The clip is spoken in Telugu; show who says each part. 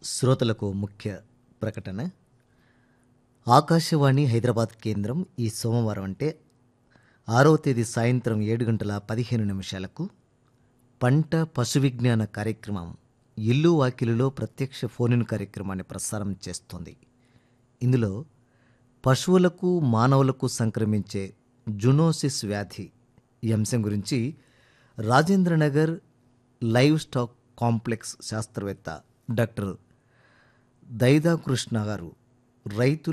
Speaker 1: శ్రోతలకు ముఖ్య ప్రకటన ఆకాశవాణి హైదరాబాద్ కేంద్రం ఈ సోమవారం అంటే ఆరవ తేదీ సాయంత్రం ఏడు గంటల పదిహేను నిమిషాలకు పంట పశు విజ్ఞాన కార్యక్రమం ఇల్లు వాకిలులో ప్రత్యక్ష ఫోన్ కార్యక్రమాన్ని ప్రసారం చేస్తోంది ఇందులో పశువులకు మానవులకు సంక్రమించే జునోసిస్ వ్యాధి ఈ అంశం గురించి రాజేంద్రనగర్ లైవ్ స్టాక్ కాంప్లెక్స్ శాస్త్రవేత్త డాక్టర్ దైదా కృష్ణ గారు రైతు